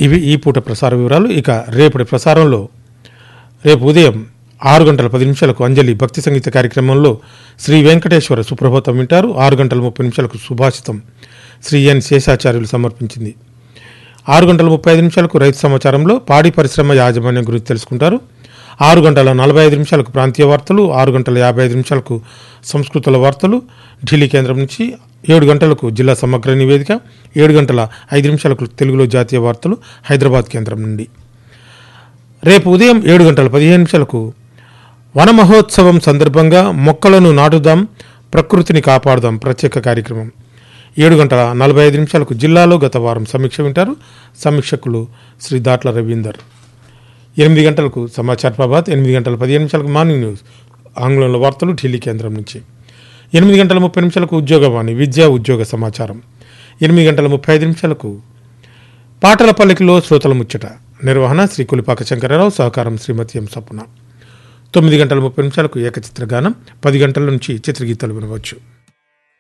ఇవి ఈ పూట ప్రసార వివరాలు ఇక రేపటి ప్రసారంలో రేపు ఉదయం ఆరు గంటల పది నిమిషాలకు అంజలి భక్తి సంగీత కార్యక్రమంలో శ్రీ వెంకటేశ్వర సుప్రభాతం వింటారు ఆరు గంటల ముప్పై నిమిషాలకు సుభాషితం శ్రీ ఎన్ శేషాచార్యులు సమర్పించింది ఆరు గంటల ముప్పై ఐదు నిమిషాలకు రైతు సమాచారంలో పాడి పరిశ్రమ యాజమాన్యం గురించి తెలుసుకుంటారు ఆరు గంటల నలభై ఐదు నిమిషాలకు ప్రాంతీయ వార్తలు ఆరు గంటల యాభై ఐదు నిమిషాలకు సంస్కృతుల వార్తలు ఢిల్లీ కేంద్రం నుంచి ఏడు గంటలకు జిల్లా సమగ్ర నివేదిక ఏడు గంటల ఐదు నిమిషాలకు తెలుగులో జాతీయ వార్తలు హైదరాబాద్ కేంద్రం నుండి రేపు ఉదయం ఏడు గంటల పదిహేను నిమిషాలకు వన మహోత్సవం సందర్భంగా మొక్కలను నాటుదాం ప్రకృతిని కాపాడుదాం ప్రత్యేక కార్యక్రమం ఏడు గంటల నలభై ఐదు నిమిషాలకు జిల్లాలో గత వారం సమీక్ష వింటారు సమీక్షకులు శ్రీ దాట్ల రవీందర్ ఎనిమిది గంటలకు సమాచార ప్రభాత్ ఎనిమిది గంటల పదిహేను నిమిషాలకు మార్నింగ్ న్యూస్ ఆంగ్లంలో వార్తలు ఢిల్లీ కేంద్రం నుంచి ఎనిమిది గంటల ముప్పై నిమిషాలకు ఉద్యోగవాణి విద్యా ఉద్యోగ సమాచారం ఎనిమిది గంటల ముప్పై ఐదు నిమిషాలకు పాటల పల్లికలో శ్రోతల ముచ్చట నిర్వహణ శ్రీ కులిపాక శంకరరావు సహకారం శ్రీమతి ఎం సపున తొమ్మిది గంటల ముప్పై నిమిషాలకు ఏకచిత్ర గానం పది గంటల నుంచి చిత్రగీతాలు వినవచ్చు